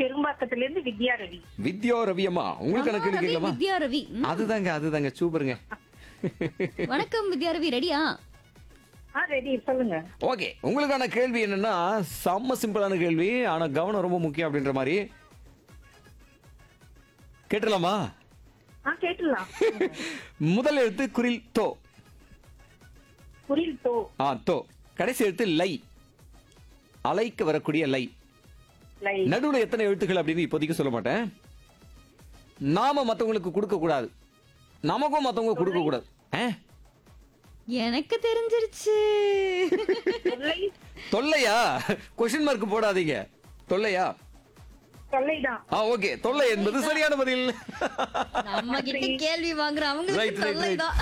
பெரும்பாக்கத்துல இருந்து வித்யா ரவி வித்யா ரவியம்மா உங்களுக்கான கேள்வி ரவி, கேட்கலாமா வித்யா ரவி ம். அதுதாங்க அதுதாங்க சூப்பருங்க வணக்கம் வித்யா ரவி ரெடியா ஆ ரெடி சொல்லுங்க ஓகே உங்களுக்கான கேள்வி என்னன்னா செம்ம சிம்பிளான கேள்வி ஆனா கவனம் ரொம்ப முக்கியம் அப்படின்ற மாதிரி கேட்டலாமா ஆ கேட்டுலாம் முதல் எழுத்து குரில் தோ புரியுது தோ ஆ தோ கடைசி எழுத்து லை அலைக்கு வரக்கூடிய லை லை நடுவுல எத்தனை எழுத்துக்கள் அப்படின்னு இப்போதைக்கு சொல்ல மாட்டேன் நாம மத்தவங்களுக்கு கொடுக்க கூடாது நமக்கும் மத்தவங்க கொடுக்க கூடாது ஆ? எனக்கு தெரிஞ்சிருச்சு தொல்லை தொல்லையா கொஸ்டின் மார்க் போடாதீங்க தொல்லையா தொல்லைதான் ஆ ஓகே தொல்லை என்பது சரியான பதில் நம்ம கிட்ட கேள்வி வாங்குற Right, அவங்களுக்கு right, right. தொல்லைதான்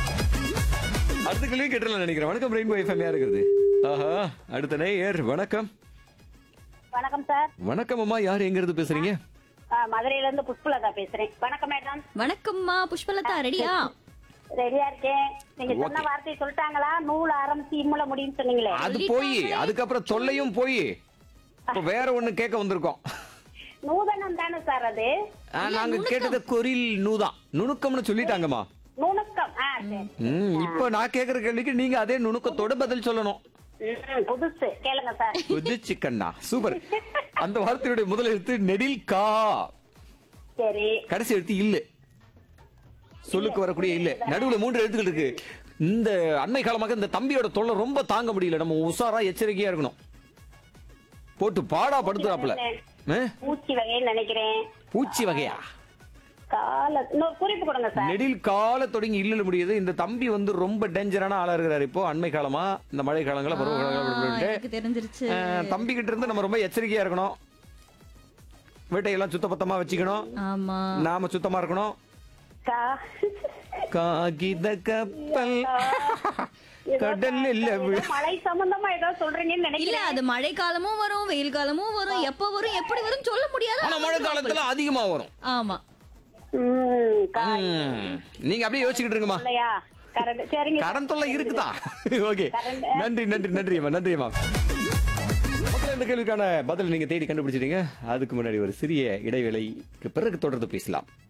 அடுத்த கேள்வி கேட்டலாம் நினைக்கிறேன் வணக்கம் ரெயின்போ எஃப்எம் யார் இருக்குது ஆஹா அடுத்த நேயர் வணக்கம் வணக்கம் சார் வணக்கம் அம்மா யார் எங்க இருந்து பேசுறீங்க ஆ, மதுரையில இருந்து புஷ்பலதா பேசுறேன் வணக்கம் மேடம் வணக்கம்மா புஷ்பலதா ரெடியா ரெடியா இருக்கேன் நீங்க சொன்ன Okay. வார்த்தை சொல்லிட்டாங்களா நூல் ஆரம்பிச்சு இம்முல முடியும்னு சொன்னீங்களே அது போய் அதுக்கப்புறம் தொல்லையும் போய் இப்ப வேற ஒண்ணு கேட்க வந்திருக்கோம் நூதனம் தானே சார் அது ஆ, நாங்க கேட்டது கொரில் நூதான் நுணுக்கம்னு சொல்லிட்டாங்கம்மா நுணுக்கம் ஆ சரி ம் இப்போ நான் கேக்குற கேள்விக்கு நீங்க அதே நுணுக்கத்தோட பதில் சொல்லணும் ம், புதுசு கேளுங்க சார் புது சிக்கன்னா சூப்பர் அந்த வார்த்தையுடைய முதல் எழுத்து நெடில் கா சரி கடைசி எழுத்து இல்ல சொல்லுக்கு வரக்கூடிய இல்ல நடுவுல மூன்று எழுத்துக்கள் இருக்கு இந்த அண்மை காலமாக இந்த தம்பியோட தொல்லை ரொம்ப தாங்க முடியல நம்ம உஷாரா எச்சரிக்கையா இருக்கணும் போட்டு பாடா படுத்துறாப்புல ஆ? பூச்சி வகைன்னு நினைக்கிறேன் பூச்சி வகையா கால இன்னொரு குறிப்பு கொடுங்க சார் நெடில் கால தொடங்கி இல்ல முடியுது இந்த தம்பி வந்து ரொம்ப டேஞ்சரான ஆளா இருக்கிறாரு இப்போ அண்மை காலமா இந்த மழை காலங்கள பருவ காலங்கள எனக்கு தெரிஞ்சிருச்சு தம்பி கிட்ட இருந்து நம்ம ரொம்ப எச்சரிக்கையா இருக்கணும் வீட்டையெல்லாம் சுத்தபத்தமா வச்சுக்கணும் ஆமா நாம சுத்தமா இருக்கணும் கா- காகித கப்பல் கடல் இல்ல ஏதோ மழை சம்பந்தமா ஏதோ சொல்றீங்கன்னு இல்ல நினைக்கிறேன் அது மழை காலமும் வரும் வெயில் காலமும் வரும் எப்ப வரும் எப்படி வரும் சொல்ல முடியாது ஆனா மழை காலத்துல அதிகமா வரும் ஆமா ம், கா- ம். நீங்க அப்படியே யோசிச்சுக்கிட்டு இருங்கம்மா இல்லையா கரெக்ட் சரிங்க கடன் தொல்லை இருக்குதா ஓகே நன்றி நன்றி நன்றி அம்மா நன்றி அம்மா மக்களே, இந்த கேள்விக்கான பதில் நீங்க தேடி கண்டுபிடிச்சிட்டீங்க அதுக்கு முன்னாடி ஒரு சிறிய இடைவேளைக்கு பிறகு தொடர்ந்து பேசலாம்